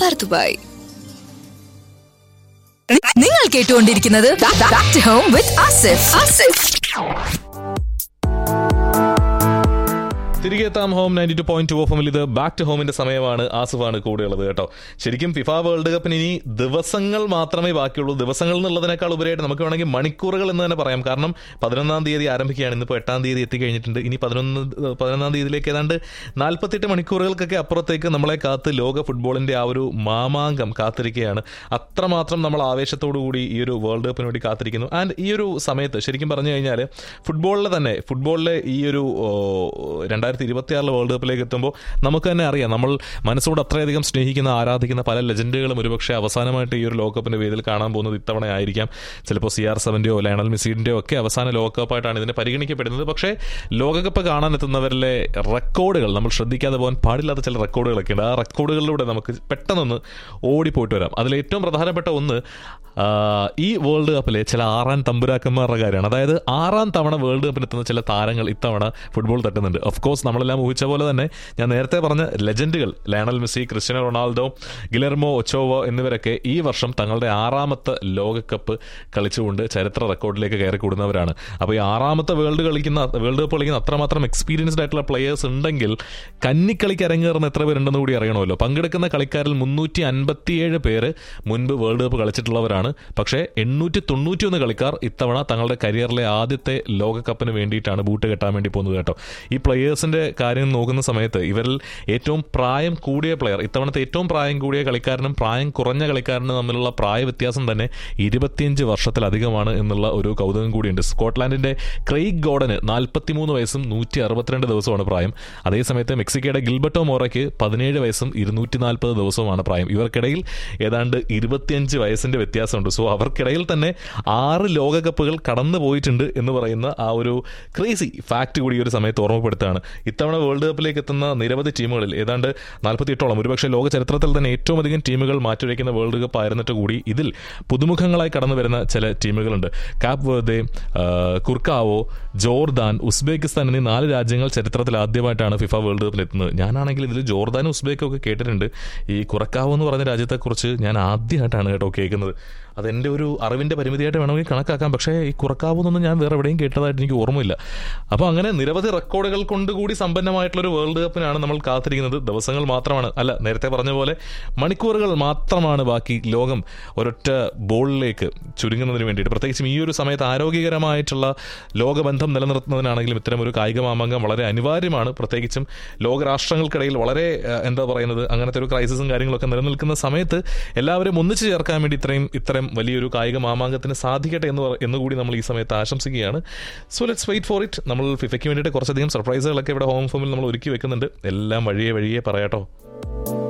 ഫർദുബായ് നിങ്ങൾ കേട്ടുകൊണ്ടിരിക്കുന്നത് Back to Home with Asif Asif തിരികെ എത്താം home ninety two point two of ഇത് ബാക്ക് ടു ഹോമിന്റെ സമയമാണ് ആസിഫാണ് കൂടെയുള്ളത് കേട്ടോ ശരിക്കും ഫിഫ വേൾഡ് കപ്പിന് ഇനി ദിവസങ്ങൾ മാത്രമേ ബാക്കിയുള്ളൂ ദിവസങ്ങൾ എന്നുള്ളതിനേക്കാൾ ഉപരിയായിട്ട് നമുക്ക് വേണമെങ്കിൽ മണിക്കൂറുകൾ എന്ന് തന്നെ പറയാം കാരണം പതിനൊന്നാം തീയതി ആരംഭിക്കുകയാണ് ഇന്നിപ്പോൾ എട്ടാം തീയതി എത്തിക്കഴിഞ്ഞിട്ടുണ്ട് ഇനി പതിനൊന്ന് പതിനൊന്നാം തീയതിയിലേക്ക് ഏതാണ്ട് നാൽപ്പത്തെട്ട് മണിക്കൂറുകൾക്കൊക്കെ അപ്പുറത്തേക്ക് നമ്മളെ കാത്ത് ലോക ഫുട്ബോളിന്റെ ആ ഒരു മാമാങ്കം കാത്തിരിക്കുകയാണ് അത്രമാത്രം നമ്മൾ ആവേശത്തോടു കൂടി ഈ ഒരു വേൾഡ് കപ്പിന് വേണ്ടി കാത്തിരിക്കുന്നു ആൻഡ് ഈ ഒരു സമയത്ത് ശരിക്കും പറഞ്ഞു കഴിഞ്ഞാൽ ഫുട്ബോളിലെ തന്നെ ഫുട്ബോളിലെ ഈ ഒരു ഓ, രണ്ടായിരത്തി ഇരുപത്തി ആറിലെ വേൾഡ് കപ്പിലേക്ക് എത്തുമ്പോൾ നമുക്ക് തന്നെ അറിയാം നമ്മൾ മനസ്സോട് അത്രയധികം സ്നേഹിക്കുന്ന ആരാധിക്കുന്ന പല ലെജൻഡുകളും ഒരുപക്ഷെ അവസാനമായിട്ട് ഈ ഒരു ലോകകപ്പിന്റെ വേദിയിൽ കാണാൻ പോകുന്നത് ഇത്തവണ ആയിരിക്കാം ചിലപ്പോൾ സി ആർ സെവൻ്റെയോ ലയണൽ മെസ്സിൻ്റെയോ ഒക്കെ അവസാന ലോകകപ്പായിട്ടാണ് ഇതിനെ പരിഗണിക്കപ്പെടുന്നത് പക്ഷേ ലോകകപ്പ് കാണാൻ എത്തുന്നവരിലെ റെക്കോർഡുകൾ നമ്മൾ ശ്രദ്ധിക്കാതെ പോകാൻ പാടില്ലാത്ത ചില റെക്കോർഡുകളൊക്കെ ഉണ്ട് ആ റെക്കോർഡുകളിലൂടെ നമുക്ക് പെട്ടെന്നൊന്ന് ഓടിപ്പോയിട്ട് വരാം അതിൽ ഏറ്റവും പ്രധാനപ്പെട്ട ഒന്ന് ആ, ഈ വേൾഡ് കപ്പിലെ ചില ആറാം തമ്പുരാക്കന്മാരുടെ കാര്യമാണ് അതായത് ആറാം തവണ വേൾഡ് കപ്പിൽ എത്തുന്ന ചില താരങ്ങൾ ഇത്തവണ ഫുട്ബോൾ തട്ടുന്നുണ്ട് ഓഫ് കോഴ്സ് നമ്മളെല്ലാം ഊഹിച്ച പോലെ തന്നെ ഞാൻ നേരത്തെ പറഞ്ഞ ലെജൻഡുകൾ Lionel Messi Cristiano Ronaldo Guillermo Ochoa എന്നിവരൊക്കെ ഈ വർഷം തങ്ങളുടെ ആറാമത്തെ ലോകകപ്പ് കളിച്ചുകൊണ്ട് ചരിത്ര റെക്കോർഡിലേക്ക് കയറി കൂടുന്നവരാണ് അപ്പോൾ ഈ ആറാമത്തെ വേൾഡ് കളിക്കുന്ന വേൾഡ് കപ്പ് കളിക്കുന്ന അത്രമാത്രം എക്സ്പീരിയൻസ്ഡ് ആയിട്ടുള്ള പ്ലെയേഴ്സ് ഉണ്ടെങ്കിൽ കന്നിക്കളിക്ക് അരങ്ങേറുന്ന എത്ര പേരുണ്ടെന്ന് കൂടി അറിയണമല്ലോ പങ്കെടുക്കുന്ന കളിക്കാരിൽ മുന്നൂറ്റി അൻപത്തിയേഴ് പേര് മുൻപ് വേൾഡ് കപ്പ് കളിച്ചിട്ടുള്ളവരാണ് പക്ഷേ എണ്ണൂറ്റി തൊണ്ണൂറ്റിയൊന്ന് കളിക്കാർ ഇത്തവണ തങ്ങളുടെ കരിയറിലെ ആദ്യത്തെ ലോകകപ്പിന് വേണ്ടിയിട്ടാണ് ബൂട്ട് കെട്ടാൻ വേണ്ടി പോകുന്നത് കേട്ടോ ഈ പ്ലെയേഴ്സിന്റെ കാര്യം നോക്കുന്ന സമയത്ത് ഇവരിൽ ഏറ്റവും പ്രായം കൂടിയ പ്ലെയർ ഇത്തവണത്തെ ഏറ്റവും പ്രായം കൂടിയ കളിക്കാരനും പ്രായം കുറഞ്ഞ കളിക്കാരനും തമ്മിലുള്ള പ്രായ വ്യത്യാസം തന്നെ ഇരുപത്തിയഞ്ച് വർഷത്തിലധികമാണ് എന്നുള്ള ഒരു കൗതുകം കൂടിയുണ്ട് സ്കോട്ട്ലാൻഡിന്റെ ക്രെയ്ഗ് ഗോർഡന് നാൽപ്പത്തിമൂന്ന് വയസ്സും നൂറ്റി അറുപത്തിരണ്ട് ദിവസമാണ് പ്രായം അതേസമയത്ത് മെക്സിക്കോയുടെ ഗിൽബർട്ടോ മോറയ്ക്ക് പതിനേഴ് വയസ്സും ഇരുന്നൂറ്റി നാൽപ്പത് ദിവസവുമാണ് പ്രായം ഇവർക്കിടയിൽ ഏതാണ്ട് ഇരുപത്തിയഞ്ച് വയസ്സിന്റെ വ്യത്യാസമുണ്ട് സോ അവർക്കിടയിൽ തന്നെ ആറ് ലോകകപ്പുകൾ കടന്നു പോയിട്ടുണ്ട് എന്ന് പറയുന്ന ആ ഒരു ക്രേസി ഫാക്ട് കൂടി ഈ ഒരു സമയത്ത് ഓർമ്മപ്പെടുത്തുകയാണ് ഇത്തവണ വേൾഡ് കപ്പിലേക്ക് എത്തുന്ന നിരവധി ടീമുകളിൽ ഏതാണ്ട് നാൽപ്പത്തിയെട്ടോളം ഒരുപക്ഷെ ലോക ചരിത്രത്തിൽ തന്നെ ഏറ്റവും അധികം ടീമുകൾ മാറ്റുരയ്ക്കുന്ന വേൾഡ് കപ്പ് ആയിരുന്നിട്ട് കൂടി ഇതിൽ പുതുമുഖങ്ങളായി കടന്നു വരുന്ന ചില ടീമുകളുണ്ട് കാപ്പ് വെർദെ കുർക്കാവോ ജോർദാൻ ഉസ്ബെക്കിസ്ഥാൻ എന്നീ നാല് രാജ്യങ്ങൾ ചരിത്രത്തിൽ ആദ്യമായിട്ടാണ് ഫിഫ വേൾഡ് കപ്പിൽ എത്തുന്നത് ഞാനാണെങ്കിൽ ഇതിൽ ജോർദാനും ഉസ്ബെക്കും ഒക്കെ കേട്ടിട്ടുണ്ട് ഈ കുറക്കാവോ എന്ന് പറഞ്ഞ രാജ്യത്തെക്കുറിച്ച് ഞാൻ ആദ്യമായിട്ടാണ് കേട്ടോ കേൾക്കുന്നത് അതെൻ്റെ ഒരു അറിവിൻ്റെ പരിമിതിയായിട്ട് വേണമെങ്കിൽ കണക്കാക്കാം പക്ഷേ ഈ കുറക്കാവൂന്നൊന്നും ഞാൻ വേറെ എവിടെയും കേട്ടതായിട്ട് എനിക്ക് ഓർമ്മയില്ല അപ്പോൾ അങ്ങനെ നിരവധി റെക്കോർഡുകൾ കൊണ്ടുകൂടി സമ്പന്നമായിട്ടുള്ളൊരു വേൾഡ് കപ്പിനാണ് നമ്മൾ കാത്തിരിക്കുന്നത് ദിവസങ്ങൾ മാത്രമാണ് അല്ല നേരത്തെ പറഞ്ഞ പോലെ മണിക്കൂറുകൾ മാത്രമാണ് ബാക്കി ലോകം ഒരൊറ്റ ബോളിലേക്ക് ചുരുങ്ങുന്നതിന് വേണ്ടിയിട്ട് പ്രത്യേകിച്ചും ഈ ഒരു സമയത്ത് ആരോഗ്യകരമായിട്ടുള്ള ലോകബന്ധം നിലനിർത്തുന്നതിനാണെങ്കിലും ഇത്തരം ഒരു കായിക മാമാങ്കം വളരെ അനിവാര്യമാണ് പ്രത്യേകിച്ചും ലോകരാഷ്ട്രങ്ങൾക്കിടയിൽ വളരെ ഏഹ്, എന്താ പറയുന്നത് അങ്ങനത്തെ ഒരു ക്രൈസിസും കാര്യങ്ങളൊക്കെ നിലനിൽക്കുന്ന സമയത്ത് എല്ലാവരും ഒന്നിച്ചു ചേർക്കാൻ വേണ്ടി ഇത്രയും ഇത്തരം വലിയൊരു കായിക മാമാങ്കത്തിന് സാധിക്കട്ടെ എന്ന് പറ- എന്നുകൂടി നമ്മൾ ഈ സമയത്ത് ആശംസിക്കുകയാണ് so let's wait for it നമ്മൾ ഫിഫയ്ക്ക് വേണ്ടിയിട്ട് കുറച്ചധികം സർപ്രൈസുകളൊക്കെ ഇവിടെ ഹോം ഫോമിൽ നമ്മൾ ഒരുക്കി വെക്കുന്നുണ്ട് എല്ലാം വഴിയെ വഴിയെ പറയാട്ടോ